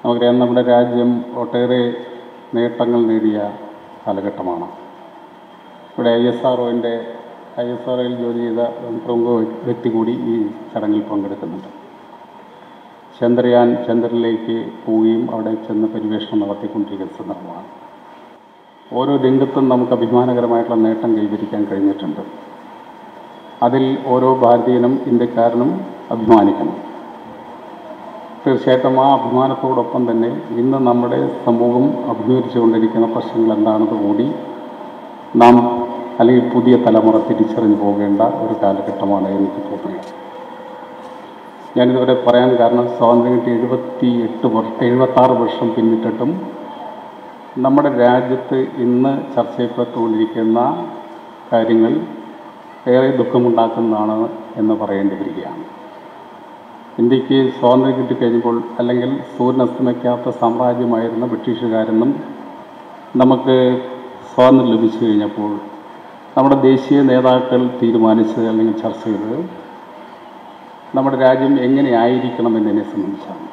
നമുക്കറിയാം നമ്മുടെ രാജ്യം ഒട്ടേറെ നേട്ടങ്ങൾ നേടിയ കാലഘട്ടമാണ് ഇവിടെ ഐ എസ് ആർ ഒൻ്റെ ഐ എസ് ആർ ജോലി ചെയ്ത ഒരു പ്രമുഖ വ്യക്തി കൂടി ഈ ചടങ്ങിൽ പങ്കെടുക്കുന്നുണ്ട് ചന്ദ്രയാൻ ചന്ദ്രനിലേക്ക് പോവുകയും അവിടെ ചെന്ന് പരിവേഷണം നടത്തിക്കൊണ്ടിരിക്കുന്ന സന്ദർഭമാണ് ഓരോ രംഗത്തും നമുക്ക് അഭിമാനകരമായിട്ടുള്ള നേട്ടം കൈവരിക്കാൻ കഴിഞ്ഞിട്ടുണ്ട് അതിൽ ഓരോ ഭാരതീയനും ഇന്ത്യക്കാരനും അഭിമാനിക്കണം തീർച്ചയായിട്ടും ആ അഭിമാനത്തോടൊപ്പം തന്നെ ഇന്ന് നമ്മുടെ സമൂഹം അഭിമുഖീകരിച്ചുകൊണ്ടിരിക്കുന്ന പ്രശ്നങ്ങൾ എന്താണെന്ന് കൂടി നാം അല്ലെങ്കിൽ പുതിയ തലമുറ തിരിച്ചറിഞ്ഞു പോകേണ്ട ഒരു കാലഘട്ടമാണ് എനിക്ക് തോന്നുന്നത് ഞാനിതുവരെ പറയാൻ കാരണം സ്വാതന്ത്ര്യം കിട്ടി എഴുപത്തി എട്ട് വർഷം എഴുപത്താറ് വർഷം പിന്നിട്ടിട്ടും നമ്മുടെ രാജ്യത്ത് ഇന്ന് ചർച്ച ചെയ്യപ്പെട്ടുകൊണ്ടിരിക്കുന്ന കാര്യങ്ങൾ ഏറെ ദുഃഖമുണ്ടാക്കുന്നതാണ് എന്ന് പറയേണ്ടി വരികയാണ് ഇന്ത്യക്ക് സ്വാതന്ത്ര്യം കിട്ടിക്കഴിഞ്ഞപ്പോൾ അല്ലെങ്കിൽ സൂര്യൻ അസ്തമിക്കാത്ത സാമ്രാജ്യമായിരുന്ന ബ്രിട്ടീഷുകാരെന്നും നമുക്ക് സ്വാതന്ത്ര്യം ലഭിച്ചു കഴിഞ്ഞപ്പോൾ നമ്മുടെ ദേശീയ നേതാക്കൾ തീരുമാനിച്ചത് അല്ലെങ്കിൽ ചർച്ച ചെയ്തത് നമ്മുടെ രാജ്യം എങ്ങനെയായിരിക്കണം എന്നതിനെ സംബന്ധിച്ചാണ്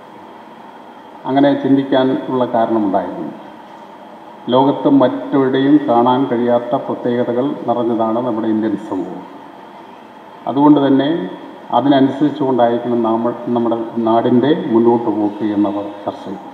അങ്ങനെ ചിന്തിക്കാൻ ഉള്ള കാരണമുണ്ടായിരുന്നു ലോകത്ത് മറ്റെവിടെയും കാണാൻ കഴിയാത്ത പ്രത്യേകതകൾ നിറഞ്ഞതാണ് നമ്മുടെ ഇന്ത്യൻ സമൂഹം അതുകൊണ്ട് തന്നെ അതിനനുസരിച്ചുകൊണ്ടായിരിക്കണം നമ്മൾ നമ്മുടെ നാടിൻ്റെ മുന്നോട്ട് പോക്ക് എന്നവർ ചർച്ച ചെയ്തു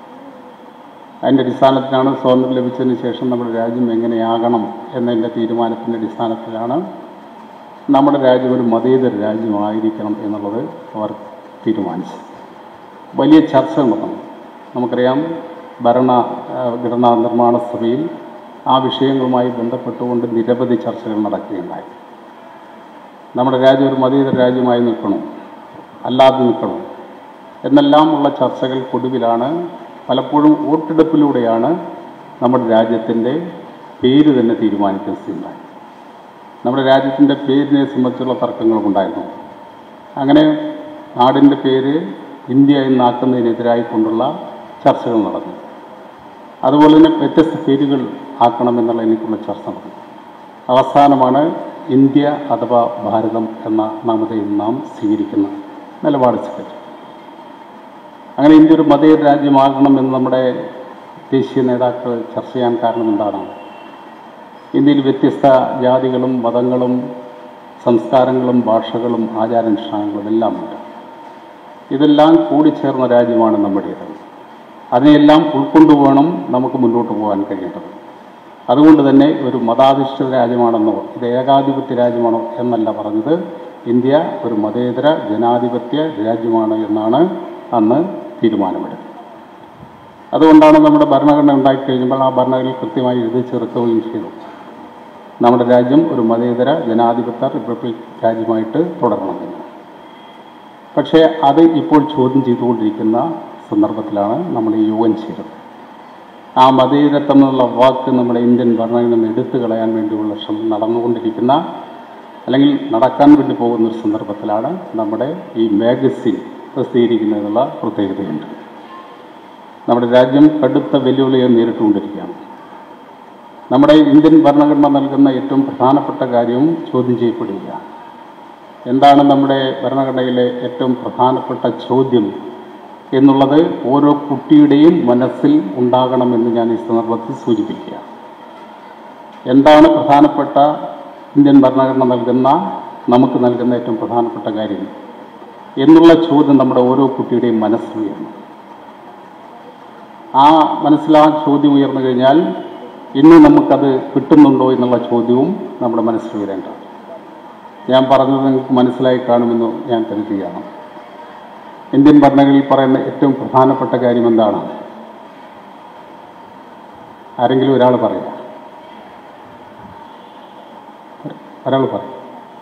അതിൻ്റെ അടിസ്ഥാനത്തിലാണ് സ്വാതന്ത്ര്യം ലഭിച്ചതിന് ശേഷം നമ്മുടെ രാജ്യം എങ്ങനെയാകണം എന്നതിൻ്റെ തീരുമാനത്തിൻ്റെ അടിസ്ഥാനത്തിലാണ് നമ്മുടെ രാജ്യം ഒരു മതേതര രാജ്യമായിരിക്കണം എന്നുള്ളത് അവർ തീരുമാനിച്ചു വലിയ ചർച്ച നടന്നു നമുക്കറിയാം ഭരണ ആ, ഘടനാ നിർമ്മാണ സഭയിൽ ആ വിഷയങ്ങളുമായി ബന്ധപ്പെട്ടുകൊണ്ട് നിരവധി ചർച്ചകൾ നടക്കുകയുണ്ടായി നമ്മുടെ രാജ്യം ഒരു മതേതര രാജ്യമായി നിൽക്കണം അല്ലാതെ നിൽക്കണം എന്നെല്ലാം ഉള്ള ചർച്ചകൾക്കൊടുവിലാണ് പലപ്പോഴും വോട്ടെടുപ്പിലൂടെയാണ് നമ്മുടെ രാജ്യത്തിൻ്റെ പേര് തന്നെ തീരുമാനിക്കുന്ന സ്ഥിതിയുണ്ടായി നമ്മുടെ രാജ്യത്തിൻ്റെ പേരിനെ സംബന്ധിച്ചുള്ള തർക്കങ്ങളും ഉണ്ടായിരുന്നു അങ്ങനെ നാടിൻ്റെ പേര് ഇന്ത്യ എന്നാക്കുന്നതിനെതിരായി കൊണ്ടുള്ള ചർച്ചകൾ നടന്നു അതുപോലെ തന്നെ വ്യത്യസ്ത പേരുകൾ ആക്കണമെന്നുള്ളതിനെക്കുള്ള ചർച്ച നടന്നു അവസാനമാണ് ഇന്ത്യ അഥവാ ഭാരതം എന്ന നാമതയിൽ നാം സ്വീകരിക്കുന്ന നിലപാട് സ്വീകരിച്ചു അങ്ങനെ ഇന്ത്യ ഒരു മതേതര രാജ്യമാകണമെന്ന് നമ്മുടെ ദേശീയ നേതാക്കൾ ചർച്ച ചെയ്യാൻ കാരണം എന്താണ് ഇന്ത്യയിൽ വ്യത്യസ്ത ജാതികളും മതങ്ങളും സംസ്കാരങ്ങളും ഭാഷകളും ആചാരാനുഷ്ഠാനങ്ങളും എല്ലാം ഉണ്ട് ഇതെല്ലാം കൂടിച്ചേർന്ന രാജ്യമാണ് നമ്മുടേത് അതിനെല്ലാം ഉൾക്കൊണ്ടുവേണം നമുക്ക് മുന്നോട്ട് പോകാൻ കഴിയേണ്ടത് അതുകൊണ്ട് തന്നെ ഒരു മതാധിഷ്ഠിത രാജ്യമാണെന്നോ ഇത് ഏകാധിപത്യ രാജ്യമാണോ എന്നല്ല പറഞ്ഞത് ഇന്ത്യ ഒരു മതേതര ജനാധിപത്യ രാജ്യമാണ് എന്നാണ് അന്ന് തീരുമാനമെടുത്തത് അതുകൊണ്ടാണ് നമ്മുടെ ഭരണഘടന ഉണ്ടായിക്കഴിഞ്ഞപ്പോൾ ആ ഭരണഘടനയിൽ കൃത്യമായി എഴുതി ചേർക്കുകയും ചെയ്തു നമ്മുടെ രാജ്യം ഒരു മതേതര ജനാധിപത്യ റിപ്പബ്ലിക് രാജ്യമായിട്ട് തുടരണമെന്ന് പക്ഷേ അത് ഇപ്പോൾ ചോദ്യം ചെയ്തുകൊണ്ടിരിക്കുന്ന സന്ദർഭത്തിലാണ് നമ്മൾ ഈ യു എൻ ചേരുന്നത് ആ മതേതരത്വം എന്നുള്ള വാക്ക് നമ്മുടെ ഇന്ത്യൻ ഭരണഘടന നിന്ന് എടുത്തു കളയാൻ വേണ്ടിയുള്ള ശ്രമം നടന്നുകൊണ്ടിരിക്കുന്ന അല്ലെങ്കിൽ നടക്കാൻ വേണ്ടി പോകുന്ന ഒരു സന്ദർഭത്തിലാണ് നമ്മുടെ ഈ മാഗസിൻ പ്രസിദ്ധീകരിക്കുന്നതിനുള്ള പ്രത്യേകതയുണ്ട് നമ്മുടെ രാജ്യം കടുത്ത വെല്ലുവിളിയെ നേരിട്ടുകൊണ്ടിരിക്കുകയാണ് നമ്മുടെ ഇന്ത്യൻ ഭരണഘടന നൽകുന്ന ഏറ്റവും പ്രധാനപ്പെട്ട കാര്യവും ചോദ്യം ചെയ്യപ്പെടുകയാണ് എന്താണ് നമ്മുടെ ഭരണഘടനയിലെ ഏറ്റവും പ്രധാനപ്പെട്ട ചോദ്യം എന്നുള്ളത് ഓരോ കുട്ടിയുടെയും മനസ്സിൽ ഉണ്ടാകണമെന്ന് ഞാൻ ഈ സന്ദർഭത്തിൽ സൂചിപ്പിക്കുക എന്താണ് പ്രധാനപ്പെട്ട ഇന്ത്യൻ ഭരണഘടന നൽകുന്ന നമുക്ക് നൽകുന്ന ഏറ്റവും പ്രധാനപ്പെട്ട കാര്യം എന്നുള്ള ചോദ്യം നമ്മുടെ ഓരോ കുട്ടിയുടെയും മനസ്സിൽ ഉയരണം ആ മനസ്സിൽ ആ ചോദ്യം ഉയർന്നു കഴിഞ്ഞാൽ ഇന്ന് നമുക്കത് കിട്ടുന്നുണ്ടോ എന്നുള്ള ചോദ്യവും നമ്മുടെ മനസ്സിൽ ഉയരേണ്ടതാണ് ഞാൻ പറഞ്ഞത് നിങ്ങൾക്ക് മനസ്സിലായി കാണുമെന്ന് ഞാൻ കരുതുകയാണ് ഇന്ത്യൻ ഭരണഘടനയിൽ പറയുന്ന ഏറ്റവും പ്രധാനപ്പെട്ട കാര്യം എന്താണ് ആരെങ്കിലും ഒരാൾ പറയാം ഒരാൾ പറയും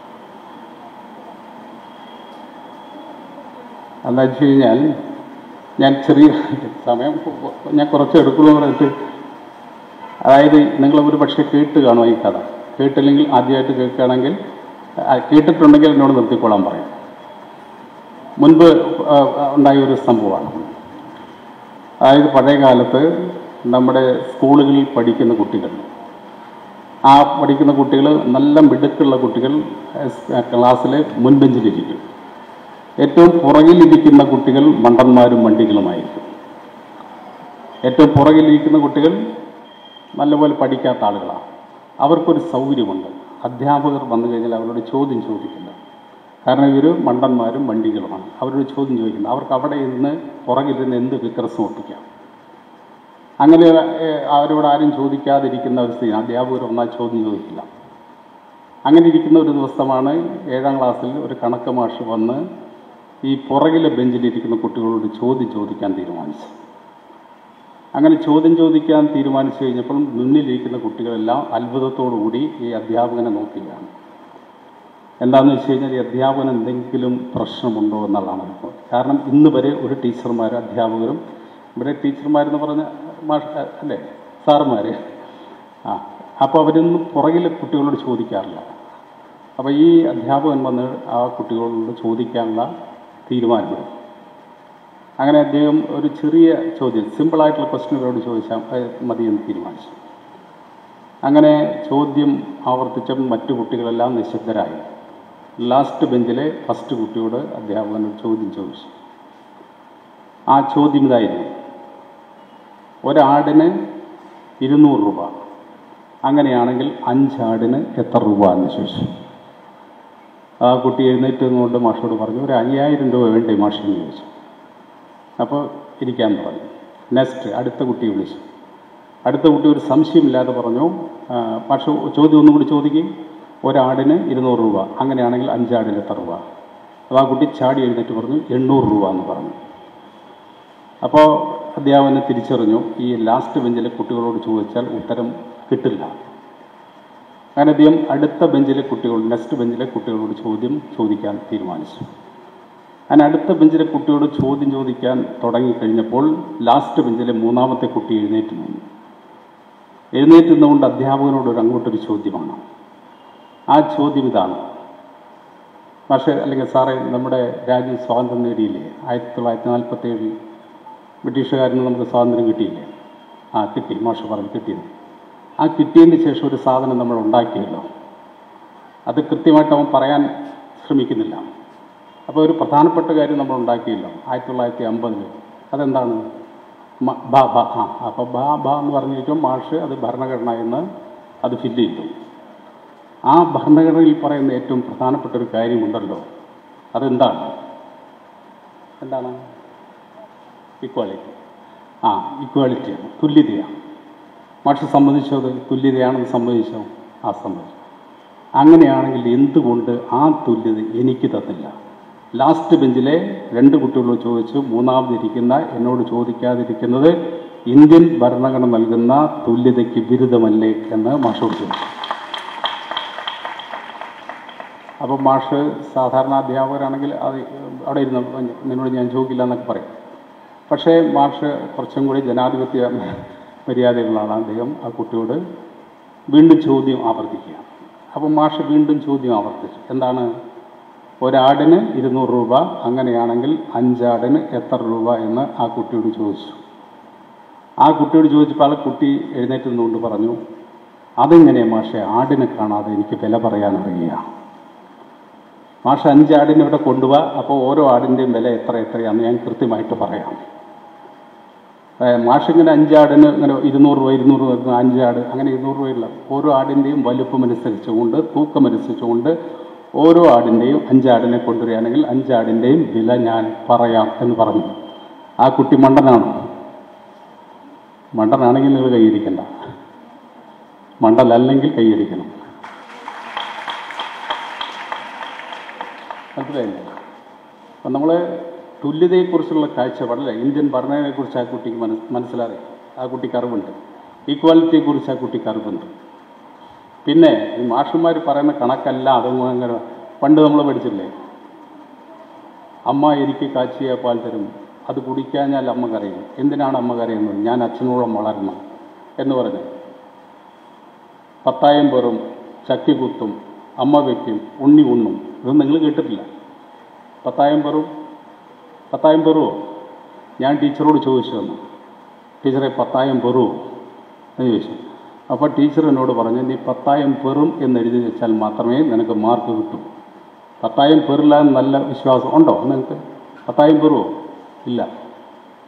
എന്താ വെച്ച് കഴിഞ്ഞാൽ ഞാൻ ചെറിയ സമയം ഞാൻ കുറച്ച് എടുക്കുള്ളൂ എന്ന് പറഞ്ഞിട്ട് അതായത് നിങ്ങൾ ഒരു പക്ഷേ കേട്ട് കാണുമോ ഈ കഥ കേട്ടില്ലെങ്കിൽ ആദ്യമായിട്ട് കേൾക്കുകയാണെങ്കിൽ ആ, കേട്ടിട്ടുണ്ടെങ്കിൽ എന്നോട് നിർത്തിക്കൊള്ളാൻ പറയാം മുൻപ് ആ, ഉണ്ടായ ഒരു സംഭവമാണ് അതായത് പഴയ കാലത്ത് നമ്മുടെ സ്കൂളുകളിൽ പഠിക്കുന്ന കുട്ടികൾ ആ പഠിക്കുന്ന കുട്ടികൾ നല്ല മിടുക്കുള്ള കുട്ടികൾ ക്ലാസ്സിൽ മുൻബെഞ്ചിലിരിക്കും ഏറ്റവും പുറകിലിരിക്കുന്ന കുട്ടികൾ മണ്ടന്മാരും മണ്ടികളുമായിരിക്കും ഏറ്റവും പുറകിലിരിക്കുന്ന കുട്ടികൾ നല്ലപോലെ പഠിക്കാത്ത ആളുകളാണ് അവർക്കൊരു സൗകര്യമുണ്ട് അധ്യാപകർ വന്നു കഴിഞ്ഞാൽ അവരോട് ചോദ്യം ചോദിക്കില്ല കാരണം ഇവർ മണ്ടന്മാരും വണ്ടികളുമാണ് അവരോട് ചോദ്യം ചോദിക്കുന്നത് അവർക്ക് അവിടെ ഇരുന്ന് പുറകിലിരുന്ന് എന്ത് വിക്രസം ഒപ്പിക്കാം അങ്ങനെ ഏഹ്, അവരോട് ആരും ചോദിക്കാതിരിക്കുന്ന ഒരു സ്ഥിതി അധ്യാപകർ വന്നാൽ ചോദ്യം ചോദിക്കില്ല അങ്ങനെ ഇരിക്കുന്ന ഒരു ദിവസമാണ് ഏഴാം ക്ലാസ്സിൽ ഒരു കണക്ക് മാഷ് വന്ന് ഈ പുറകിലെ ബെഞ്ചിലിരിക്കുന്ന കുട്ടികളോട് ചോദ്യം ചോദിക്കാൻ തീരുമാനിച്ചു അങ്ങനെ ചോദ്യം ചോദിക്കാൻ തീരുമാനിച്ചു കഴിഞ്ഞപ്പോൾ മുന്നിലിരിക്കുന്ന കുട്ടികളെല്ലാം അത്ഭുതത്തോടുകൂടി ഈ അധ്യാപകനെ നോക്കുകയാണ് എന്താണെന്ന് വെച്ച് കഴിഞ്ഞാൽ ഈ അധ്യാപകന് എന്തെങ്കിലും പ്രശ്നമുണ്ടോ എന്നുള്ളതാണ് ഇപ്പോൾ കാരണം ഇന്ന് വരെ ഒരു ടീച്ചർമാർ അധ്യാപകരും ഇവിടെ ടീച്ചർമാരെന്ന് പറഞ്ഞ മാഷ് അല്ലേ സാറുമാർ ആ അപ്പോൾ അവരൊന്നും പുറകിലെ കുട്ടികളോട് ചോദിക്കാറില്ല അപ്പോൾ ഈ അധ്യാപകൻ വന്ന് ആ കുട്ടികളോട് ചോദിക്കാനുള്ള തീരുമാനമെടുക്കും അങ്ങനെ അദ്ദേഹം ഒരു ചെറിയ ചോദ്യം സിമ്പിളായിട്ടുള്ള ക്വസ്റ്റ്യനുകളോട് ചോദിച്ചാൽ അത് മതിയെന്ന് തീരുമാനിച്ചു അങ്ങനെ ചോദ്യം ആവർത്തിച്ച മറ്റു കുട്ടികളെല്ലാം നിശബ്ദരായി ലാസ്റ്റ് ബെഞ്ചിലെ ഫസ്റ്റ് കുട്ടിയോട് അധ്യാപകൻ ഒരു ചോദ്യം ചോദിച്ചു ആ ചോദ്യം ഇതായിരുന്നു ഒരാടിന് ഇരുന്നൂറ് രൂപ അങ്ങനെയാണെങ്കിൽ അഞ്ചാടിന് എത്ര രൂപ എന്ന് ചോദിച്ചു ആ കുട്ടി എഴുന്നേറ്റ് നിന്നുകൊണ്ട് മാഷോട് പറഞ്ഞു ഒരു അയ്യായിരം രൂപ വേണ്ടേ മാഷെന്ന് ചോദിച്ചു അപ്പോൾ ഇരിക്കാൻ പറഞ്ഞു നെക്സ്റ്റ് അടുത്ത കുട്ടിയെ വിളിച്ചു അടുത്ത കുട്ടി ഒരു സംശയമില്ലാതെ പറഞ്ഞു ആ, പക്ഷെ ചോദ്യം ഒന്നും കൂടി ചോദിക്കും ഒരാടിന് ഇരുന്നൂറ് രൂപ അങ്ങനെയാണെങ്കിൽ അഞ്ചാടിന് എത്ര രൂപ അപ്പോൾ ആ കുട്ടി ചാടി എഴുന്നേറ്റ് പറഞ്ഞു എണ്ണൂറ് രൂപ എന്ന് പറഞ്ഞു അപ്പോൾ അധ്യാപകനെ തിരിച്ചറിഞ്ഞു ഈ ലാസ്റ്റ് ബെഞ്ചിലെ കുട്ടികളോട് ചോദിച്ചാൽ ഉത്തരം കിട്ടില്ല അങ്ങനെ അദ്ദേഹം അടുത്ത ബെഞ്ചിലെ കുട്ടികൾ നെക്സ്റ്റ് ബെഞ്ചിലെ കുട്ടികളോട് ചോദ്യം ചോദിക്കാൻ തീരുമാനിച്ചു അങ്ങനെ അടുത്ത ബെഞ്ചിലെ കുട്ടിയോട് ചോദ്യം ചോദിക്കാൻ തുടങ്ങിക്കഴിഞ്ഞപ്പോൾ ലാസ്റ്റ് ബെഞ്ചിലെ മൂന്നാമത്തെ കുട്ടി എഴുന്നേറ്റ് നിന്നു എഴുന്നേറ്റ് നിന്നുകൊണ്ട് അധ്യാപകനോട് ഒരു അങ്ങോട്ടൊരു ചോദ്യമാണ് ആ ചോദ്യം ഇതാണ് പക്ഷേ അല്ലെങ്കിൽ സാറേ നമ്മുടെ രാജ്യം സ്വാതന്ത്ര്യം നേടിയില്ലേ ആയിരത്തി തൊള്ളായിരത്തി നാൽപ്പത്തി ഏഴിൽ ബ്രിട്ടീഷുകാരിൽ നിന്ന് നമുക്ക് സ്വാതന്ത്ര്യം കിട്ടിയില്ലേ ആ കിട്ടി മാഷ പറഞ്ഞു കിട്ടിയത് ആ കിട്ടിയതിന് ശേഷം ഒരു സാധനം നമ്മൾ ഉണ്ടാക്കിയല്ലോ അത് കൃത്യമായിട്ട് അവൻ പറയാൻ ശ്രമിക്കുന്നില്ല അപ്പോൾ ഒരു പ്രധാനപ്പെട്ട കാര്യം നമ്മൾ ഉണ്ടാക്കിയല്ലോ ആയിരത്തി തൊള്ളായിരത്തി അമ്പതിൽ അതെന്താണ് മ- ബ ബ ആ അപ്പോൾ ബ ബ എന്ന് പറഞ്ഞു കഴിഞ്ഞാൽ മാഷ് അത് ഭരണഘടന എന്ന് അത് ഫില്ല് ചെയ്തു ആ ഭരണഘടനയിൽ പറയുന്ന ഏറ്റവും പ്രധാനപ്പെട്ട ഒരു കാര്യമുണ്ടല്ലോ അതെന്താണ് എന്താണ് ഇക്വാളിറ്റി ആ ഇക്വാളിറ്റിയാണ് തുല്യതയാണ് മാഷ് സമ്മതിച്ചോ അത് തുല്യതയാണെന്ന് സമ്മതിച്ചോ ആ സമ്മതിച്ചു അങ്ങനെയാണെങ്കിൽ എന്തുകൊണ്ട് ആ തുല്യത എനിക്ക് തന്നില്ല ലാസ്റ്റ് ബെഞ്ചിലെ രണ്ട് കുട്ടികളോട് ചോദിച്ചു മൂന്നാമതിരിക്കുന്ന എന്നോട് ചോദിക്കാതിരിക്കുന്നത് ഇന്ത്യൻ ഭരണഘടന നൽകുന്ന തുല്യതയ്ക്ക് വിരുദ്ധമല്ലേ എന്ന് മാഷോട് ചോദിച്ചു അപ്പോൾ മാഷ് സാധാരണ അധ്യാപകരാണെങ്കിൽ അത് അവിടെ ഇരുന്ന് നിന്നോട് ഞാൻ ചോദിക്കില്ല എന്നൊക്കെ പറയും പക്ഷേ മാഷ് കുറച്ചും കൂടി ജനാധിപത്യ മര്യാദകളാണ് അദ്ദേഹം ആ കുട്ടിയോട് വീണ്ടും ചോദ്യം ആവർത്തിക്കുക അപ്പോൾ മാഷ് വീണ്ടും ചോദ്യം ആവർത്തിച്ചു എന്താണ് ഒരാടിന് ഇരുന്നൂറ് രൂപ അങ്ങനെയാണെങ്കിൽ അഞ്ചാടിന് എത്ര രൂപ എന്ന് ആ കുട്ടിയോട് ചോദിച്ചു ആ കുട്ടിയോട് ചോദിച്ചപ്പോൾ ആ കുട്ടി എഴുന്നേറ്റ് നിന്നുകൊണ്ട് പറഞ്ഞു അതെങ്ങനെ മാഷെ ആടിനെ കാണാതെ എനിക്ക് വില പറയാൻ അറിയുക മാഷ അഞ്ചാടിനെ ഇവിടെ കൊണ്ടുപോവാ അപ്പോൾ ഓരോ ആടിൻ്റെയും വില എത്ര എത്രയാണെന്ന് ഞാൻ കൃത്യമായിട്ട് പറയാം ഏ, മാഷിങ്ങനെ അഞ്ചാടിന് ഇങ്ങനെ ഇരുന്നൂറ് രൂപ ഇരുന്നൂറ് രൂപ വെക്കുന്ന അഞ്ചാട് അങ്ങനെ ഇരുന്നൂറ് രൂപയില്ല ഓരോ ആടിൻ്റെയും വലുപ്പമനുസരിച്ചുകൊണ്ട് തൂക്കമനുസരിച്ചുകൊണ്ട് ഓരോ ആടിൻ്റെയും അഞ്ചാടിനെ കൊണ്ടുവരികയാണെങ്കിൽ അഞ്ചാടിൻ്റെയും വില ഞാൻ പറയാം എന്ന് പറഞ്ഞു ആ കുട്ടി മണ്ടനാണോ മണ്ടനാണെങ്കിൽ നിങ്ങൾ കൈയടിക്കണ്ട മണ്ടലല്ലെങ്കിൽ കൈയടിക്കണം മനസ്സിലായില്ലേ അപ്പം നമ്മൾ തുല്യതയെക്കുറിച്ചുള്ള കാഴ്ചപ്പാടല്ല ഇന്ത്യൻ ഭരണഘടനയെക്കുറിച്ച് ആ കുട്ടിക്ക് മനസ് മനസ്സിലായി ആ കുട്ടിക്ക് അറിവുണ്ട് ഈക്വാലിറ്റിയെക്കുറിച്ച് ആ കുട്ടിക്ക് അറിവുണ്ട് പിന്നെ ഈ മാഷന്മാർ പറയുന്ന കണക്കല്ല അതൊന്നും അങ്ങനെ പണ്ട് നമ്മൾ പഠിച്ചില്ലേ അമ്മ എനിക്ക് കാച്ചിയ പാൽ തരും അത് കുടിക്കാഞ്ഞാൽ അമ്മ കരയും എന്തിനാണ് അമ്മ കരയുന്നത് ഞാൻ അച്ഛനോളം വളരണം എന്ന് പറഞ്ഞു പത്തായം പേറും ചക്കി കുത്തും അമ്മ വയ്ക്കും ഉണ്ണി ഉണ്ണും ഇതൊന്നും നിങ്ങൾ കേട്ടിട്ടില്ല പത്തായം പേറും പത്തായം പെറുവോ ഞാൻ ടീച്ചറോട് ചോദിച്ചു തന്നു ടീച്ചറെ പത്തായം പെറുവോ എന്ന് ചോദിച്ചു അപ്പോൾ ടീച്ചർ എന്നോട് പറഞ്ഞു നീ പത്തായം പെറും എന്ന് എഴുതി വെച്ചാൽ മാത്രമേ നിനക്ക് മാർക്ക് കിട്ടൂ പത്തായം പെറില്ല എന്ന് നല്ല വിശ്വാസം ഉണ്ടോ നിങ്ങൾക്ക് പത്തായം പെറുവോ ഇല്ല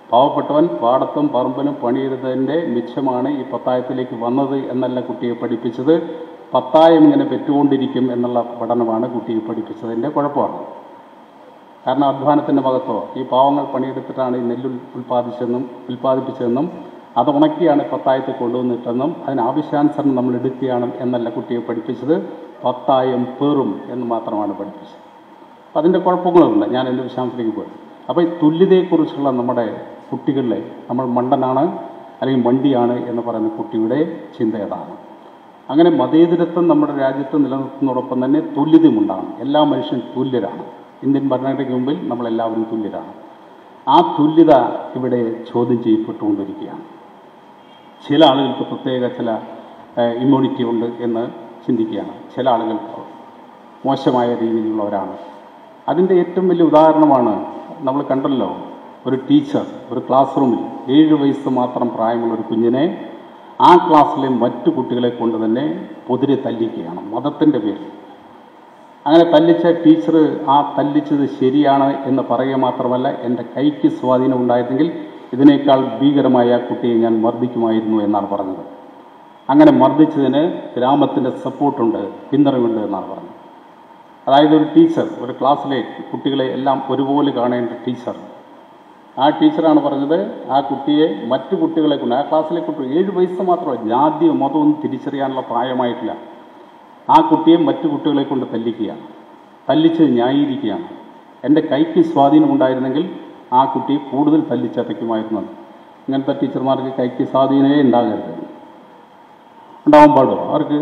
പാവപ്പെട്ടവൻ പാടത്തും പറമ്പിലും പണിയെടുത്തതിൻ്റെ മിച്ചമാണ് ഈ പത്തായത്തിലേക്ക് വന്നത് എന്നല്ല കുട്ടിയെ പഠിപ്പിച്ചത് പത്തായം ഇങ്ങനെ പെറ്റുകൊണ്ടിരിക്കും എന്നുള്ള പഠനമാണ് കുട്ടിയെ പഠിപ്പിച്ചതിൻ്റെ കുഴപ്പമാണ് കാരണം അധ്വാനത്തിൻ്റെ മഹത്വം ഈ പാവങ്ങൾ പണിയെടുത്തിട്ടാണ് ഈ നെല്ല് ഉൽപ്പാദിച്ചെന്നും ഉൽപ്പാദിപ്പിച്ചതെന്നും അത് ഉണക്കിയാണ് പത്തായത്തിൽ കൊണ്ടുവന്നിട്ടെന്നും അതിന് ആവശ്യാനുസരണം നമ്മൾ എടുക്കുകയാണ് എന്നല്ല കുട്ടിയെ പഠിപ്പിച്ചത് പത്തായം പേറും എന്ന് മാത്രമാണ് പഠിപ്പിച്ചത് അപ്പം അതിൻ്റെ കുഴപ്പങ്ങളുണ്ട് ഞാൻ എൻ്റെ വിശാംശത്തിലേക്ക് പോയി അപ്പോൾ ഈ തുല്യതയെക്കുറിച്ചുള്ള നമ്മുടെ കുട്ടികളിലെ നമ്മൾ മണ്ടനാണ് അല്ലെങ്കിൽ മണ്ടിയാണ് എന്ന് പറയുന്ന കുട്ടിയുടെ ചിന്ത ഏതാണ് അങ്ങനെ മതേതരത്വം നമ്മുടെ രാജ്യത്ത് നിലനിർത്തുന്നതോടൊപ്പം തന്നെ തുല്യതയും ഉണ്ടാകണം എല്ലാ മനുഷ്യരും തുല്യരാണ് ഇന്ത്യൻ ഭരണഘടനയ്ക്ക് മുമ്പിൽ നമ്മളെല്ലാവരും തുല്യരാണ് ആ തുല്യത ഇവിടെ ചോദ്യം ചെയ്യപ്പെട്ടുകൊണ്ടിരിക്കുകയാണ് ചില ആളുകൾക്ക് പ്രത്യേക ചില ഇമ്മ്യൂണിറ്റി ഉണ്ട് എന്ന് ചിന്തിക്കുകയാണ് ചില ആളുകൾ മോശമായ രീതിയിലുള്ളവരാണ് അതിൻ്റെ ഏറ്റവും വലിയ ഉദാഹരണമാണ് നമ്മൾ കണ്ടല്ലോ ഒരു ടീച്ചർ ഒരു ക്ലാസ് റൂമിൽ ഏഴ് വയസ്സ് മാത്രം പ്രായമുള്ള ഒരു കുഞ്ഞിനെ ആ ക്ലാസ്സിലെ മറ്റു കുട്ടികളെ കൊണ്ട് തന്നെ പൊതിരെ തല്ലിക്കുകയാണ് മതത്തിൻ്റെ പേരിൽ അങ്ങനെ തല്ലിച്ച ടീച്ചർ ആ തല്ലിച്ചത് ശരിയാണ് എന്ന് പറയുക മാത്രമല്ല എൻ്റെ കൈക്ക് സ്വാധീനം ഉണ്ടായിരുന്നെങ്കിൽ ഇതിനേക്കാൾ ഭീകരമായ ആ കുട്ടിയെ ഞാൻ മർദ്ദിക്കുമായിരുന്നു എന്നാണ് പറഞ്ഞത് അങ്ങനെ മർദ്ദിച്ചതിന് ഗ്രാമത്തിൻ്റെ സപ്പോർട്ടുണ്ട് പിന്തുണയുണ്ട് എന്നാണ് പറഞ്ഞത് അതായത് ഒരു ടീച്ചർ ഒരു ക്ലാസ്സിലെ കുട്ടികളെ എല്ലാം ഒരുപോലെ കാണേണ്ട ടീച്ചർ ആ ടീച്ചറാണ് പറഞ്ഞത് ആ കുട്ടിയെ മറ്റു കുട്ടികളെ കൊണ്ട് ആ ക്ലാസ്സിലെ കുട്ടി ഏഴ് വയസ്സ് മാത്രമല്ല ജാതിയോ മതമൊന്നും തിരിച്ചറിയാനുള്ള പ്രായമായിട്ടില്ല ആ കുട്ടിയെ മറ്റു കുട്ടികളെ കൊണ്ട് തല്ലിക്കുകയാണ് തല്ലിച്ചത് ന്യായീകരിക്കുകയാണ് എൻ്റെ കൈക്ക് സ്വാധീനം ഉണ്ടായിരുന്നെങ്കിൽ ആ കുട്ടിയെ കൂടുതൽ തല്ലിച്ചതയ്ക്കുമായിരുന്നു ഇങ്ങനത്തെ ടീച്ചർമാർക്ക് കൈക്ക് സ്വാധീനമേ ഉണ്ടാകരുത് ഉണ്ടാവാൻ പാടുമോ അവർക്ക്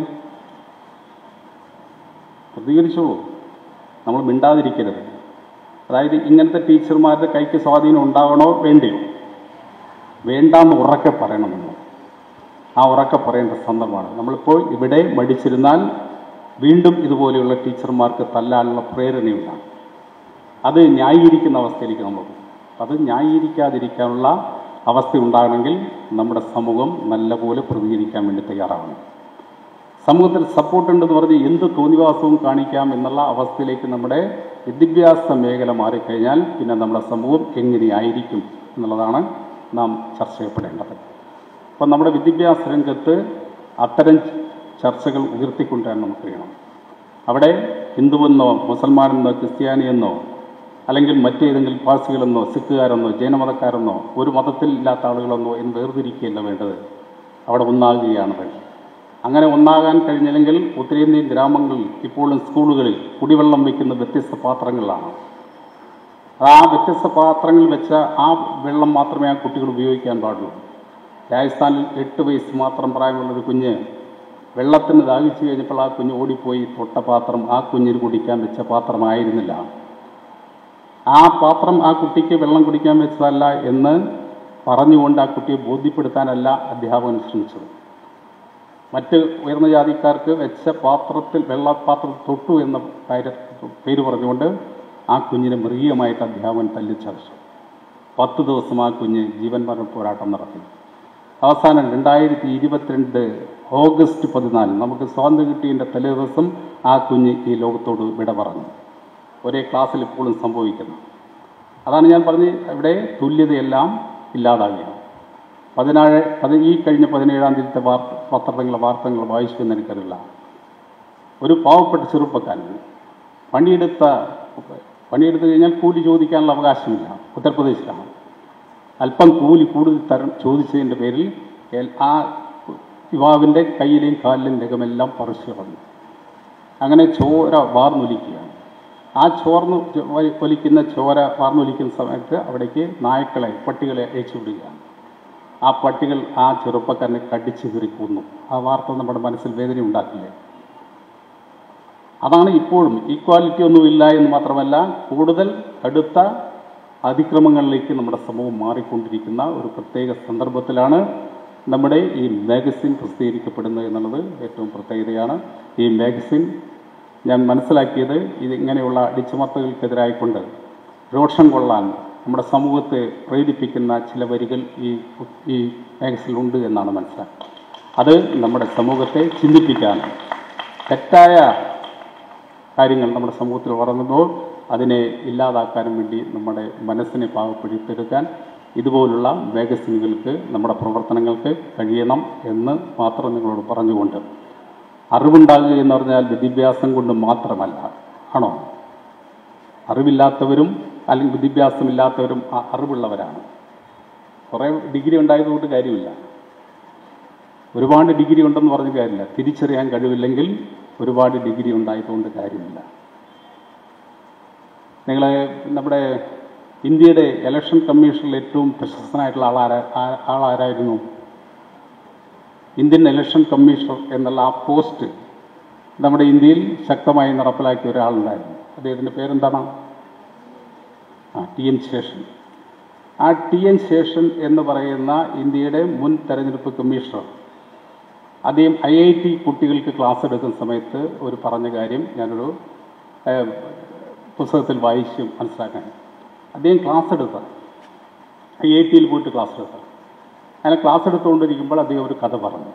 പ്രതികരിച്ചോളൂ നമ്മൾ മിണ്ടാതിരിക്കരുത് അതായത് ഇങ്ങനത്തെ ടീച്ചർമാരുടെ കൈക്ക് സ്വാധീനം ഉണ്ടാകണോ വേണ്ടയോ വേണ്ടാന്ന് ഉറക്കെ പറയണം നമ്മൾ ആ ഉറക്കെ പറയേണ്ട സന്ദർഭമാണ് നമ്മളിപ്പോൾ ഇവിടെ മടിച്ചിരുന്നാൽ വീണ്ടും ഇതുപോലെയുള്ള ടീച്ചർമാർക്ക് തല്ലാനുള്ള പ്രേരണയുണ്ടാകും അത് ന്യായീകരിക്കുന്ന അവസ്ഥയിലേക്ക് നമ്മൾ പോകും അത് ന്യായീകരിക്കാതിരിക്കാനുള്ള അവസ്ഥ ഉണ്ടാകണമെങ്കിൽ നമ്മുടെ സമൂഹം നല്ലപോലെ പ്രതികരിക്കാൻ വേണ്ടി തയ്യാറാവണം സമൂഹത്തിൽ സപ്പോർട്ട് ഉണ്ടെന്ന് പറഞ്ഞ് എന്ത് തോന്നിവാസവും കാണിക്കാം എന്നുള്ള അവസ്ഥയിലേക്ക് നമ്മുടെ വിദ്യാഭ്യാസ മേഖല മാറിക്കഴിഞ്ഞാൽ പിന്നെ നമ്മുടെ സമൂഹം എങ്ങനെയായിരിക്കും എന്നുള്ളതാണ് നാം ചർച്ച ചെയ്യപ്പെടേണ്ടത് അപ്പം നമ്മുടെ വിദ്യാഭ്യാസ രംഗത്ത് അത്തരം ചർച്ചകൾ ഉയർത്തിക്കൊണ്ടുവരാൻ നമുക്ക് കഴിയണം അവിടെ ഹിന്ദുവെന്നോ മുസൽമാനെന്നോ ക്രിസ്ത്യാനിയെന്നോ അല്ലെങ്കിൽ മറ്റേതെങ്കിലും പാഴ്സികളെന്നോ സിഖുകാരെന്നോ ജൈനമതക്കാരെന്നോ ഒരു മതത്തിൽ ഇല്ലാത്ത ആളുകളെന്നോ എന്ന് വേർതിരിക്കുകയല്ല വേണ്ടത് അവിടെ ഒന്നാകുകയാണ് വേണ്ടത് അങ്ങനെ ഒന്നാകാൻ കഴിഞ്ഞില്ലെങ്കിൽ ഉത്തരേന്ത്യൻ ഗ്രാമങ്ങളിൽ ഇപ്പോഴും സ്കൂളുകളിൽ കുടിവെള്ളം വയ്ക്കുന്ന വ്യത്യസ്ത പാത്രങ്ങളിലാണ് ആ വ്യത്യസ്ത പാത്രങ്ങളിൽ വെച്ച ആ വെള്ളം മാത്രമേ ആ കുട്ടികൾ ഉപയോഗിക്കാൻ പാടുള്ളൂ രാജസ്ഥാനിൽ എട്ട് വയസ്സ് മാത്രം പ്രായമുള്ളൊരു കുഞ്ഞ് വെള്ളത്തിന് ദാഹിച്ചു കഴിഞ്ഞപ്പോൾ ആ കുഞ്ഞ് ഓടിപ്പോയി തൊട്ട പാത്രം ആ കുഞ്ഞിന് കുടിക്കാൻ വെച്ച പാത്രമായിരുന്നില്ല ആ പാത്രം ആ കുട്ടിക്ക് വെള്ളം കുടിക്കാൻ വെച്ചതല്ല എന്ന് പറഞ്ഞുകൊണ്ട് ആ കുട്ടിയെ ബോധ്യപ്പെടുത്താനല്ല അധ്യാപകൻ ശ്രമിച്ചത് മറ്റ് ഉയർന്ന ജാതിക്കാർക്ക് വെച്ച പാത്രത്തിൽ വെള്ളപാത്രത്തിൽ തൊട്ടു എന്ന കാര്യം പേര് പറഞ്ഞുകൊണ്ട് ആ കുഞ്ഞിനെ മൃഗീയമായിട്ട് അധ്യാപകൻ തല്ലിച്ചതച്ചു പത്ത് ദിവസം ആ കുഞ്ഞ് ജീവൻ മരണ പോരാട്ടം നടത്തി അവസാനം രണ്ടായിരത്തി ഇരുപത്തിരണ്ട് ഓഗസ്റ്റ് പതിനാല് നമുക്ക് സ്വാതന്ത്ര്യം കിട്ടിയതിൻ്റെ തലേ ദിവസം ആ കുഞ്ഞ് ഈ ലോകത്തോട് വിട പറഞ്ഞു ഒരേ ക്ലാസ്സിൽ ഇപ്പോഴും സംഭവിക്കുന്നു അതാണ് ഞാൻ പറഞ്ഞ് ഇവിടെ തുല്യതയെല്ലാം ഇല്ലാതാകുകയാണ് പതിനാറ് പതി ഈ കഴിഞ്ഞ പതിനേഴാം തീയതിത്തെ വാർത്ത പത്രങ്ങളിലെ വാർത്തകൾ വായിച്ചു എന്ന് എനിക്കറിയില്ല ഒരു പാവപ്പെട്ട ചെറുപ്പക്കാരൻ പണിയെടുത്ത പണിയെടുത്തു കഴിഞ്ഞാൽ കൂലി ചോദിക്കാനുള്ള അവകാശമില്ല ഉത്തർപ്രദേശിലാണ് അല്പം കൂലി കൂടുതൽ തരം ചോദിച്ചതിൻ്റെ പേരിൽ എൽ- ആ യുവാവിൻ്റെ കയ്യിലെയും കാലിലെയും നഖമെല്ലാം പറിച്ചു കളഞ്ഞു അങ്ങനെ ചോര വാർന്നൊലിക്കുകയാണ് ആ ചോർന്ന് വലി- ഒലിക്കുന്ന ചോര വാർന്നൊലിക്കുന്ന സമയത്ത് അവിടേക്ക് നായ്ക്കളെ പട്ടികളെ അയച്ചു വിടുകയാണ് ആ പട്ടികൾ ആ ചെറുപ്പക്കാരനെ കടിച്ചു കീറി കൊന്നു ആ വാർത്ത നമ്മുടെ മനസ്സിൽ വേദന ഉണ്ടാക്കില്ലേ അതാണ് ഇപ്പോഴും ഈക്വാലിറ്റി ഒന്നുമില്ല എന്ന് മാത്രമല്ല കൂടുതൽ കടുത്ത അതിക്രമങ്ങളിലേക്ക് നമ്മുടെ സമൂഹം മാറിക്കൊണ്ടിരിക്കുന്ന ഒരു പ്രത്യേക സന്ദർഭത്തിലാണ് നമ്മുടെ ഈ മാഗസിൻ പ്രസിദ്ധീകരിക്കപ്പെടുന്നത് എന്നുള്ളത് ഏറ്റവും പ്രത്യേകതയാണ് ഈ മാഗസിൻ ഞാൻ മനസ്സിലാക്കിയത് ഇത് ഇങ്ങനെയുള്ള അടിച്ചമർത്തകൾക്കെതിരായിക്കൊണ്ട് രോഷം കൊള്ളാൻ നമ്മുടെ സമൂഹത്തെ പ്രേരിപ്പിക്കുന്ന ചില വരികൾ ഈ ഈ മാഗസിനിലുണ്ട് എന്നാണ് മനസ്സിലാക്കുന്നത് അത് നമ്മുടെ സമൂഹത്തെ ചിന്തിപ്പിക്കാനും തെറ്റായ കാര്യങ്ങൾ നമ്മുടെ സമൂഹത്തിൽ വളർന്നപ്പോൾ അതിനെ ഇല്ലാതാക്കാനും വേണ്ടി നമ്മുടെ മനസ്സിനെ പാകപ്പെടുത്തിയെടുക്കാൻ ഇതുപോലുള്ള മാഗസിനുകൾക്ക് നമ്മുടെ പ്രവർത്തനങ്ങൾക്ക് കഴിയണം എന്ന് മാത്രം നിങ്ങളോട് പറഞ്ഞുകൊണ്ട് അറിവുണ്ടാകുക എന്ന് പറഞ്ഞാൽ വിദ്യാഭ്യാസം കൊണ്ട് മാത്രമല്ല ആണോ അറിവില്ലാത്തവരും അല്ലെങ്കിൽ വിദ്യാഭ്യാസമില്ലാത്തവരും അ- അറിവുള്ളവരാണ് കുറേ ഡിഗ്രി ഉണ്ടായതുകൊണ്ട് കാര്യമില്ല ഒരുപാട് ഡിഗ്രി ഉണ്ടെന്ന് പറഞ്ഞ കാര്യമില്ല തിരിച്ചറിയാൻ കഴിവില്ലെങ്കിൽ ഒരുപാട് ഡിഗ്രി ഉണ്ടായതുകൊണ്ട് കാര്യമില്ല നിങ്ങൾ നമ്മുടെ ഇന്ത്യയുടെ ഇലക്ഷൻ കമ്മീഷനിൽ ഏറ്റവും പ്രശസ്തനായിട്ടുള്ള ആളാരാ ആ- ആളാരായിരുന്നു ഇന്ത്യൻ ഇലക്ഷൻ കമ്മീഷണർ എന്നുള്ള ആ പോസ്റ്റ് നമ്മുടെ ഇന്ത്യയിൽ ശക്തമായി നടപ്പിലാക്കിയ ഒരാളുണ്ടായിരുന്നു അദ്ദേഹത്തിൻ്റെ പേരെന്താണ് ആ ടി എൻ ശേഷൻ ആ ടി എൻ ശേഷൻ എന്ന് പറയുന്ന ഇന്ത്യയുടെ മുൻ തെരഞ്ഞെടുപ്പ് കമ്മീഷണർ അദ്ദേഹം ഐ ഐ ടി കുട്ടികൾക്ക് ക്ലാസ് എടുക്കുന്ന സമയത്ത് ഒരു പറഞ്ഞ കാര്യം ഞാനൊരു ഏഹ്, പുസ്തകത്തിൽ വായിച്ച് മനസ്സിലാക്കാൻ അദ്ദേഹം ക്ലാസ് എടുത്ത ഐ ഐ ടിയിൽ പോയിട്ട് ക്ലാസ് എടുത്ത അങ്ങനെ ക്ലാസ് എടുത്തുകൊണ്ടിരിക്കുമ്പോൾ അദ്ദേഹം ഒരു കഥ പറഞ്ഞു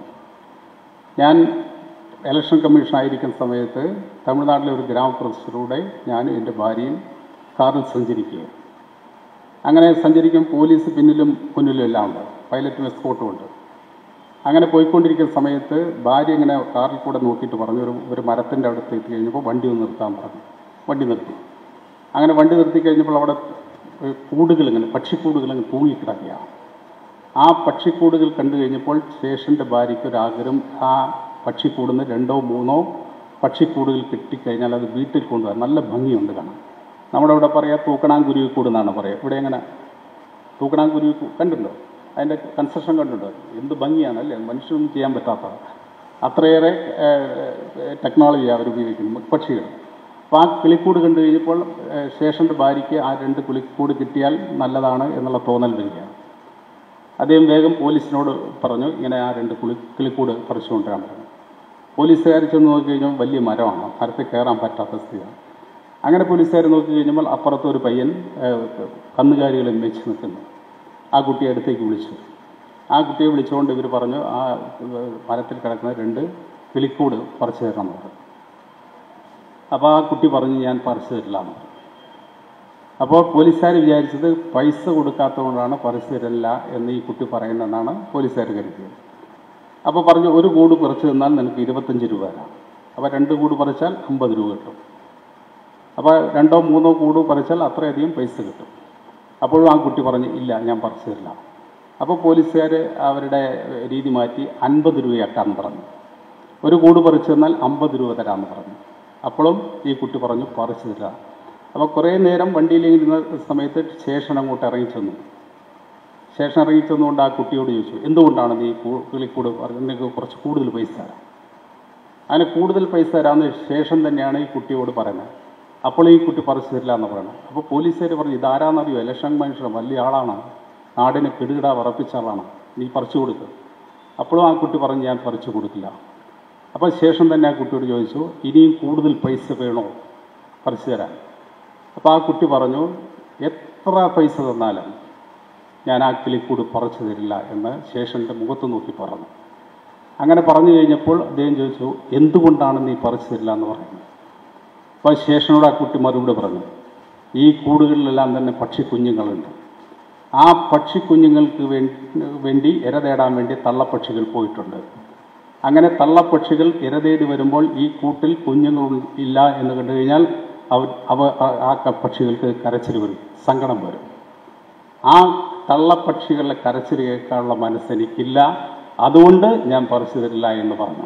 ഞാൻ ഇലക്ഷൻ കമ്മീഷൻ ആയിരിക്കുന്ന സമയത്ത് തമിഴ്നാട്ടിലെ ഒരു ഗ്രാമപ്രദേശത്തിലൂടെ ഞാൻ എൻ്റെ ഭാര്യയും കാറിൽ സഞ്ചരിക്കുകയാണ് അങ്ങനെ സഞ്ചരിക്കും പോലീസ് പിന്നിലും മുന്നിലും എല്ലാം ഉണ്ട് പൈലറ്റും എസ്കോട്ടും ഉണ്ട് അങ്ങനെ പോയിക്കൊണ്ടിരിക്കുന്ന സമയത്ത് ഭാര്യ ഇങ്ങനെ കാറിൽ കൂടെ നോക്കിയിട്ട് പറഞ്ഞു ഒരു ഒരു മരത്തിൻ്റെ അടുത്ത് എത്തി കഴിഞ്ഞപ്പോൾ വണ്ടി ഒന്ന് നിർത്താൻ പറഞ്ഞു വണ്ടി നിർത്തി അങ്ങനെ വണ്ടി നിർത്തി കഴിഞ്ഞപ്പോൾ അവിടെ ഏഹ്, കൂടുകൾ ഇങ്ങനെ പക്ഷിക്കൂടുകൾ ഇങ്ങനെ തൂങ്ങിക്കിടക്കുകയാണ് ആ പക്ഷിക്കൂടുകൾ കണ്ടു കഴിഞ്ഞപ്പോൾ ശേഷൻ്റെ ഭാര്യയ്ക്ക് ഒരു ആഗ്രഹം ആ പക്ഷിക്കൂടുന്ന് രണ്ടോ മൂന്നോ പക്ഷിക്കൂടുകൾ കിട്ടിക്കഴിഞ്ഞാൽ അത് വീട്ടിൽ കൊണ്ടുവരാൻ നല്ല ഭംഗിയുണ്ട് കാണാൻ നമ്മുടെ ഇവിടെ പറയാ തൂക്കണാങ്കുരുവിക്കൂട് എന്നാണ് പറയുക ഇവിടെ എങ്ങനെ തൂക്കണാങ്കുരുവി കണ്ടുണ്ടോ അതിൻ്റെ കൺസ്ട്രക്ഷൻ കണ്ടുണ്ടോ എന്ത് ഭംഗിയാണ് അല്ലേ മനുഷ്യനൊന്നും ചെയ്യാൻ പറ്റാത്ത അത്രയേറെ ടെക്നോളജി അവർ ഉപയോഗിക്കുന്നു പക്ഷികൾ അപ്പോൾ ആ കിളിക്കൂട് കണ്ടു കഴിഞ്ഞപ്പോൾ ഏഹ്, ശേഷൻ്റെ ഭാര്യയ്ക്ക് ആ രണ്ട് കിളിക്കൂട് കിട്ടിയാൽ നല്ലതാണ് എന്നുള്ള തോന്നൽ വരികയാണ് അദ്ദേഹം വേഗം പോലീസിനോട് പറഞ്ഞു ഇങ്ങനെ ആ രണ്ട് കുളി കിളിക്കൂട് പറിച്ചുകൊണ്ടുവരാൻ പറഞ്ഞു പോലീസുകാർ ചെന്ന് നോക്കി കഴിഞ്ഞാൽ വലിയ മരമാണ് മരത്തിൽ കയറാൻ പറ്റാത്ത സ്ഥിതിയാണ് അങ്ങനെ പോലീസുകാർ നോക്കി കഴിഞ്ഞപ്പോൾ അപ്പുറത്ത് ഒരു പയ്യൻ ഏഹ്, കന്നുകാലികളെ വെച്ച് നിൽക്കുന്നു ആ കുട്ടിയെ അടുത്തേക്ക് വിളിച്ചു ആ കുട്ടിയെ വിളിച്ചുകൊണ്ട് ഇവർ പറഞ്ഞു ആ ഏഹ്, മരത്തിൽ കിടക്കുന്ന രണ്ട് കിളിക്കൂട് പറിച്ചു തരണം എന്ന് പറഞ്ഞു അപ്പോൾ ആ കുട്ടി പറഞ്ഞു ഞാൻ പറിച്ചു തരില്ല എന്ന് പറഞ്ഞു അപ്പോൾ പോലീസുകാർ വിചാരിച്ചത് പൈസ കൊടുക്കാത്തതുകൊണ്ടാണ് പറിച്ചു തരില്ല എന്ന് ഈ കുട്ടി പറയുന്നതെന്നാണ് പോലീസുകാർ കരുതിയത് അപ്പോൾ പറഞ്ഞു ഒരു കൂട് പറിച്ചു തന്നാൽ നിനക്ക് ഇരുപത്തഞ്ച് രൂപ തരാം അപ്പോൾ രണ്ട് കൂട് പറിച്ചാൽ അമ്പത് രൂപ കിട്ടും അപ്പോൾ രണ്ടോ മൂന്നോ കൂട് പറിച്ചാൽ അത്രയധികം പൈസ കിട്ടും അപ്പോഴും ആ കുട്ടി പറഞ്ഞു ഇല്ല ഞാൻ പറിച്ചു തരില്ല അപ്പോൾ പോലീസുകാർ അവരുടെ രീതി മാറ്റി അൻപത് രൂപയാക്കാൻ പറഞ്ഞു ഒരു കൂട് പറിച്ചു തന്നാൽ അമ്പത് രൂപ തരാമെന്ന് പറഞ്ഞു അപ്പോഴും ഈ കുട്ടി പറഞ്ഞു പറിച്ചു തരില്ല അപ്പോൾ കുറേ നേരം വണ്ടിയിൽ ഇരുന്ന സമയത്ത് ശേഷൻ അങ്ങോട്ട് ഇറങ്ങി ചെന്നു ശേഷം ഇറങ്ങി ചെന്നുകൊണ്ട് ആ കുട്ടിയോട് ചോദിച്ചു എന്തുകൊണ്ടാണ് നീ കൂ- കിളിക്കൂട് പറഞ്ഞത്? നിനക്ക് കുറച്ച് കൂടുതൽ പൈസ തരാം അതിന് കൂടുതൽ പൈസ തരാമെന്ന് ശേഷം തന്നെയാണ് ഈ കുട്ടിയോട് പറയുന്നത് അപ്പോൾ ഈ കുട്ടി പറിച്ചു തരില്ല എന്ന് പറയുന്നത് അപ്പോൾ പോലീസുകാർ പറഞ്ഞു ഇതാരാന്നറിയോ ഇലക്ഷൻ മനുഷ്യൻ വലിയ ആളാണ് നാടിനെ കിടുകിട ഉറപ്പിച്ച ആളാണ് നീ പറിച്ചു കൊടുക്കുക അപ്പോഴും ആ കുട്ടി പറഞ്ഞു ഞാൻ പറിച്ചു കൊടുക്കില്ല അപ്പോൾ ശേഷം തന്നെ ആ കുട്ടിയോട് ചോദിച്ചു ഇനിയും കൂടുതൽ പൈസ വേണോ പറിച്ചു തരാൻ അപ്പോൾ ആ കുട്ടി പറഞ്ഞു എത്ര പൈസ തന്നാലും ഞാൻ ആ കിളിക്കൂട് പറിച്ചു തരില്ല എന്ന് ശേഷൻ്റെ മുഖത്ത് നോക്കി പറഞ്ഞു അങ്ങനെ പറഞ്ഞു കഴിഞ്ഞപ്പോൾ അദ്ദേഹം ചോദിച്ചു എന്തുകൊണ്ടാണ് നീ പറിച്ചു തരില്ല എന്ന് പറയുന്നത് അപ്പോൾ ശേഷനോട് ആ കുട്ടി മറുപടി പറഞ്ഞു ഈ കൂടുകളിലെല്ലാം തന്നെ പക്ഷിക്കുഞ്ഞുങ്ങളുണ്ട് ആ പക്ഷിക്കുഞ്ഞുങ്ങൾക്ക് വേണ്ടി വേണ്ടി ഇര തേടാൻ വേണ്ടി തള്ളപ്പക്ഷികൾ പോയിട്ടുണ്ട് അങ്ങനെ തള്ളപ്പക്ഷികൾ ഇര തേടി വരുമ്പോൾ ഈ കൂട്ടിൽ കുഞ്ഞുങ്ങൾ ഇല്ല എന്ന് കണ്ടു കഴിഞ്ഞാൽ അവർ അവ ആ- ആ ക- പക്ഷികൾക്ക് കരച്ചിൽ വരും സങ്കടം വരും ആ തള്ളപ്പക്ഷികളുടെ കരച്ചിൽ കേൾക്കാനുള്ള മനസ്സ് എനിക്കില്ല അതുകൊണ്ട് ഞാൻ പറിച്ചു തരില്ല എന്ന് പറഞ്ഞു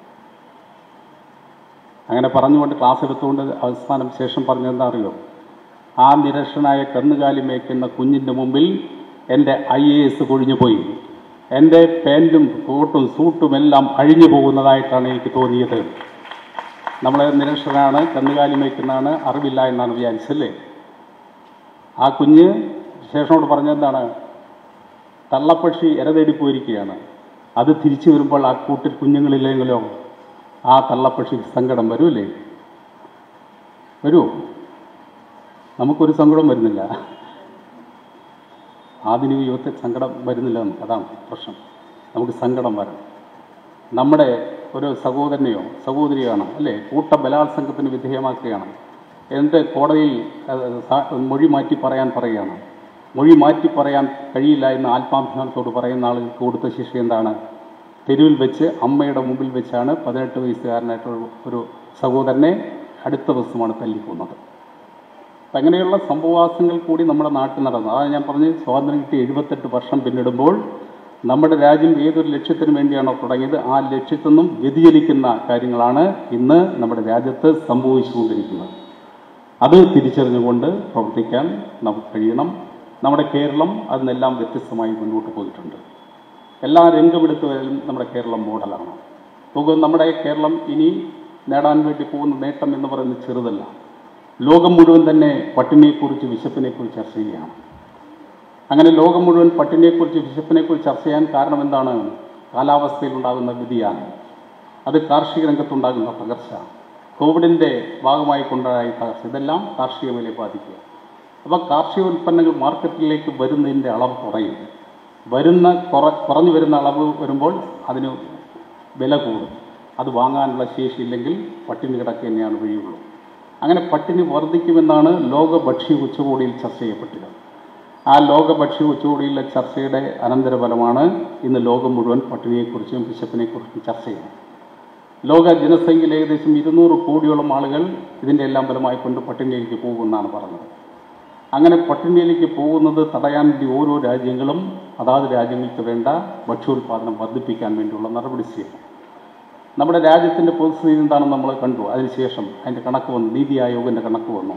അങ്ങനെ പറഞ്ഞുകൊണ്ട് ക്ലാസ് എടുത്തുകൊണ്ട് അവസാനം ശേഷം പറഞ്ഞെന്താ അറിയോ ആ നിരക്ഷനായ കന്നുകാലി മേയ്ക്കുന്ന കുഞ്ഞിൻ്റെ മുമ്പിൽ എൻ്റെ ഐ എ എസ് കൊഴിഞ്ഞുപോയി എൻ്റെ പാൻറ്റും കോട്ടും സൂട്ടും എല്ലാം അഴിഞ്ഞു പോകുന്നതായിട്ടാണ് എനിക്ക് തോന്നിയത് നമ്മൾ നിരക്ഷനാണ് കന്നുകാലി മേയ്ക്കുന്നതാണ് അറിവില്ല എന്നാണ് വിചാരിച്ചല്ലേ ആ കുഞ്ഞ് ശേഷനോട് പറഞ്ഞെന്താണ് തള്ളപ്പക്ഷി ഇര തേടി പോയിരിക്കുകയാണ് അത് തിരിച്ചു വരുമ്പോൾ ആ കൂട്ടിൽ കുഞ്ഞുങ്ങളില്ലെങ്കിലോ ആ തള്ളപ്പക്ഷിക്ക് സങ്കടം വരൂലേ വരുമോ നമുക്കൊരു സങ്കടം വരുന്നില്ല ആധുനിക യുവത്തിൽ സങ്കടം വരുന്നില്ല നമുക്ക് അതാണ് പ്രശ്നം നമുക്ക് സങ്കടം വരണം നമ്മുടെ ഒരു സഹോദരനെയോ സഹോദരിയാണ് അല്ലേ കൂട്ട ബലാത്സംഗത്തിന് വിധേയമാക്കുകയാണ് എന്നിട്ട് കോടതിയിൽ അത് സ- മൊഴി മാറ്റി പറയാൻ പറയുകയാണ് മൊഴി മാറ്റി പറയാൻ കഴിയില്ല എന്ന് ആത്മാഭിമാനത്തോട് പറയുന്ന ആളുകൾക്ക് കൊടുത്ത ശിക്ഷ എന്താണ് തെരുവിൽ വെച്ച് അമ്മയുടെ മുമ്പിൽ വെച്ചാണ് പതിനെട്ട് വയസ്സുകാരനായിട്ടുള്ള ഒരു സഹോദരനെ അടുത്ത ദിവസമാണ് തല്ലിക്കൊന്നത് അപ്പം അങ്ങനെയുള്ള സംഭവവാസങ്ങൾ കൂടി നമ്മുടെ നാട്ടിൽ നടന്നു അതാണ് ഞാൻ പറഞ്ഞത് സ്വാതന്ത്ര്യം കിട്ടി എഴുപത്തെട്ട് വർഷം പിന്നിടുമ്പോൾ നമ്മുടെ രാജ്യം ഏതൊരു ലക്ഷ്യത്തിന് വേണ്ടിയാണോ തുടങ്ങിയത് ആ ലക്ഷ്യത്തിൽ നിന്നും വ്യതിചലിക്കുന്ന കാര്യങ്ങളാണ് ഇന്ന് നമ്മുടെ രാജ്യത്ത് സംഭവിച്ചുകൊണ്ടിരിക്കുന്നത് അത് തിരിച്ചറിഞ്ഞുകൊണ്ട് പ്രവർത്തിക്കാൻ നമുക്ക് കഴിയണം നമ്മുടെ കേരളം അതിനെല്ലാം വ്യത്യസ്തമായി മുന്നോട്ട് പോയിട്ടുണ്ട് എല്ലാ രംഗമെടുത്തുവരും നമ്മുടെ കേരളം മോഡലാണ് നോക്കൂ നമ്മുടെ കേരളം ഇനി നേടാൻ വേണ്ടി പോകുന്ന നേട്ടം എന്ന് പറയുന്നത് ചെറുതല്ല ലോകം മുഴുവൻ തന്നെ പട്ടിണിയെക്കുറിച്ച് വിശപ്പിനെക്കുറിച്ച് ചർച്ച ചെയ്യുകയാണ് അങ്ങനെ ലോകം മുഴുവൻ പട്ടിണിയെക്കുറിച്ച് വിശപ്പിനെക്കുറിച്ച് ചർച്ച ചെയ്യാൻ കാരണം എന്താണ് കാലാവസ്ഥയിലുണ്ടാകുന്ന വ്യതിയാനം അത് കാർഷിക രംഗത്തുണ്ടാകുന്ന തകർച്ച കോവിഡിൻ്റെ ഭാഗമായി കൊണ്ടുണ്ടായ തകർച്ച ഇതെല്ലാം കാർഷിക മേഖലയെ ബാധിക്കുക അപ്പോൾ കാർഷിക ഉൽപ്പന്നങ്ങൾ മാർക്കറ്റിലേക്ക് വരുന്നതിൻ്റെ അളവ് കുറയും വരുന്ന കുറ കുറഞ്ഞു വരുന്ന അളവ് വരുമ്പോൾ അതിന് വില കൂടും അത് വാങ്ങാനുള്ള ശേഷിയില്ലെങ്കിൽ പട്ടിണി കിടക്കുക തന്നെയാണ് വഴിയുള്ളൂ അങ്ങനെ പട്ടിണി വർദ്ധിക്കുമെന്നാണ് ലോക ഭക്ഷ്യ ഉച്ചകോടിയിൽ ചർച്ച ചെയ്യപ്പെട്ടത് ആ ലോക ഭക്ഷ്യ ഉച്ചകോടിയിലെ ചർച്ചയുടെ അനന്തരഫലമാണ് ഇന്ന് ലോകം മുഴുവൻ പട്ടിണിയെക്കുറിച്ചും വിശപ്പിനെക്കുറിച്ചും ചർച്ച ചെയ്യുന്നത് ലോക ജനസംഖ്യയിൽ ഏകദേശം ഇരുന്നൂറ് കോടിയോളം ആളുകൾ ഇതിൻ്റെ എല്ലാം ഫലമായി കൊണ്ട് പട്ടിണിയിലേക്ക് പോകുമെന്നാണ് പറഞ്ഞത് അങ്ങനെ പട്ടിണിയിലേക്ക് പോകുന്നത് തടയാൻ വേണ്ടി ഓരോ രാജ്യങ്ങളും അതാത് രാജ്യങ്ങൾക്ക് വേണ്ട ഭക്ഷ്യോൽപാദനം വർദ്ധിപ്പിക്കാൻ വേണ്ടിയുള്ള നടപടി സ്വീകരിക്കും നമ്മുടെ രാജ്യത്തിൻ്റെ പൊതുസ്ഥിതി എന്താണെന്ന് നമ്മൾ കണ്ടു അതിനുശേഷം അതിൻ്റെ കണക്ക് വന്നു നീതി ആയോഗിൻ്റെ കണക്ക് വന്നു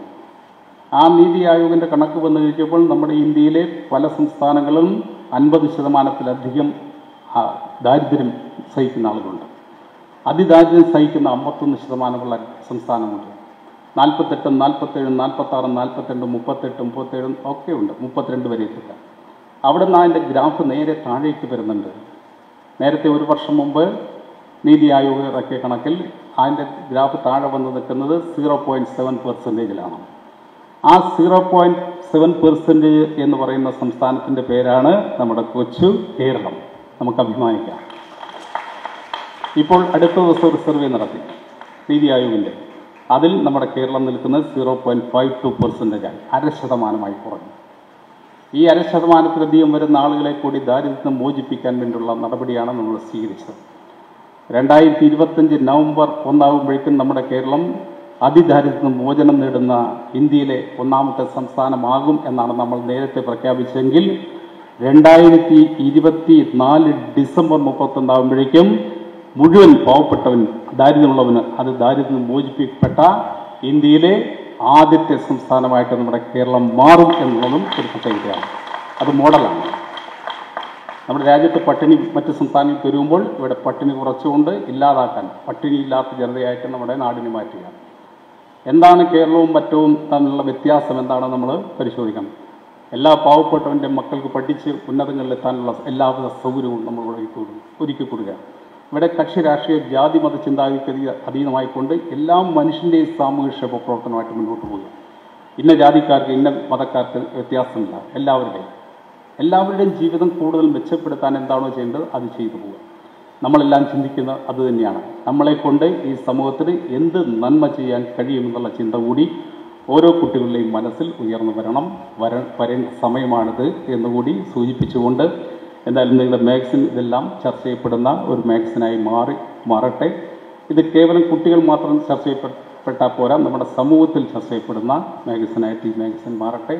ആ നീതി ആയോഗിൻ്റെ കണക്ക് വന്നു കഴിഞ്ഞപ്പോൾ നമ്മുടെ ഇന്ത്യയിലെ പല സംസ്ഥാനങ്ങളും അൻപത് ശതമാനത്തിലധികം ആ, ദാരിദ്ര്യം സഹിക്കുന്ന ആളുകളുണ്ട് അതിദാരിദ്ര്യം സഹിക്കുന്ന അമ്പത്തൊന്ന് ശതമാനമുള്ള സംസ്ഥാനമുണ്ട് നാൽപ്പത്തെട്ടും നാൽപ്പത്തേഴും നാൽപ്പത്താറും നാൽപ്പത്തിരണ്ടും മുപ്പത്തെട്ടും മുപ്പത്തേഴും ഒക്കെ ഉണ്ട് മുപ്പത്തിരണ്ട് വരെ എത്തുക അവിടെ നിന്ന് അതിൻ്റെ ഗ്രാഫ് നേരെ താഴേക്ക് വരുന്നുണ്ട് നേരത്തെ ഒരു വർഷം മുമ്പ് നീതി ആയോഗ് ഇറക്കിയ കണക്കിൽ അതിൻ്റെ ഗ്രാഫ് താഴെ വന്ന് നിൽക്കുന്നത് സീറോ പോയിൻറ്റ് സെവൻ പെർസെൻറ്റേജിലാണ് ആ സീറോ പോയിൻറ്റ് സെവൻ പെർസെൻറ്റേജ് എന്ന് പറയുന്ന സംസ്ഥാനത്തിൻ്റെ പേരാണ് നമ്മുടെ കൊച്ചു കേരളം നമുക്ക് അഭിമാനിക്കാം ഇപ്പോൾ അടുത്ത ദിവസം ഒരു സർവേ നടത്തി നീതി ആയോഗിൻ്റെ അതിൽ നമ്മുടെ കേരളം നിൽക്കുന്നത് സീറോ പോയിൻറ്റ് ഫൈവ് ടു പെർസെൻറ്റേജായി അര ശതമാനമായി കുറഞ്ഞു ഈ അര ശതമാനത്തിലധികം വരുന്ന ആളുകളെ കൂടി ദാരിദ്ര്യം മോചിപ്പിക്കാൻ വേണ്ടിയുള്ള നടപടിയാണ് നമ്മൾ സ്വീകരിച്ചത് രണ്ടായിരത്തി ഇരുപത്തഞ്ച് നവംബർ ഒന്നാകുമ്പോഴേക്കും നമ്മുടെ കേരളം അതിദാരിദ്ര്യം മോചനം നേടുന്ന ഇന്ത്യയിലെ ഒന്നാമത്തെ സംസ്ഥാനമാകും എന്നാണ് നമ്മൾ നേരത്തെ പ്രഖ്യാപിച്ചെങ്കിൽ രണ്ടായിരത്തി ഇരുപത്തി നാല് ഡിസംബർ മുപ്പത്തൊന്നാകുമ്പോഴേക്കും മുഴുവൻ പാവപ്പെട്ടവൻ ദാരിദ്ര്യമുള്ളവന് അത് ദാരിദ്ര്യം മോചിപ്പിക്കപ്പെട്ട ഇന്ത്യയിലെ ആദ്യത്തെ സംസ്ഥാനമായിട്ട് നമ്മുടെ കേരളം മാറും എന്നുള്ളതും ഒരു പ്രത്യേകതയാണ് അത് മോഡലാണ് നമ്മുടെ രാജ്യത്ത് പട്ടിണി മറ്റ് സംസ്ഥാനങ്ങളിൽ പെരുകുമ്പോൾ ഇവിടെ പട്ടിണി കുറച്ചുകൊണ്ട് ഇല്ലാതാക്കാൻ പട്ടിണിയില്ലാത്ത ജനതയായിട്ട് നമ്മുടെ നാടിനെ മാറ്റുക എന്താണ് കേരളവും മറ്റവും തമ്മിലുള്ള വ്യത്യാസം എന്താണെന്ന് നമ്മൾ പരിശോധിക്കണം എല്ലാ പാവപ്പെട്ടവൻ്റെ മക്കൾക്ക് പഠിച്ച് ഉന്നതങ്ങളിലെത്താനുള്ള എല്ലാവിധ സൗകര്യവും നമ്മൾ ഒരുക്കി കൊടുക്കും ഒരുക്കി കൊടുക്കുക ഇവിടെ കക്ഷി രാഷ്ട്രീയ ജാതി മത ചിന്താഗതിക്ക് അധീ- അധീനമായിക്കൊണ്ട് എല്ലാ മനുഷ്യൻ്റെയും സാമൂഹ്യക്ഷേമ പ്രവർത്തനമായിട്ട് മുന്നോട്ട് പോകുക ഇന്ന ജാതിക്കാർക്ക് ഇന്ന മതക്കാർക്ക് വ്യത്യാസമില്ല എല്ലാവരുടെയും എല്ലാവരുടെയും ജീവിതം കൂടുതൽ മെച്ചപ്പെടുത്താൻ എന്താണോ ചെയ്യേണ്ടത് അത് ചെയ്തു പോകുക നമ്മളെല്ലാം ചിന്തിക്കുന്ന അത് തന്നെയാണ് നമ്മളെ കൊണ്ട് ഈ സമൂഹത്തിന് എന്ത് നന്മ ചെയ്യാൻ കഴിയുമെന്നുള്ള ചിന്ത കൂടി ഓരോ കുട്ടികളുടെയും മനസ്സിൽ ഉയർന്നു വരണം വര വരേണ്ട സമയമാണിത് എന്നുകൂടി സൂചിപ്പിച്ചുകൊണ്ട് എന്തായാലും നിങ്ങളുടെ മാഗസിൻ ഇതെല്ലാം ചർച്ച ചെയ്യപ്പെടുന്ന ഒരു മാഗസിനായി മാറി മാറട്ടെ ഇത് കേവലം കുട്ടികൾ മാത്രം ചർച്ച ചെയ്യപ്പെട്ടാൽ പോരാ നമ്മുടെ സമൂഹത്തിൽ ചർച്ച ചെയ്യപ്പെടുന്ന മാഗസിനായിട്ട് ഈ മാഗസിൻ മാറട്ടെ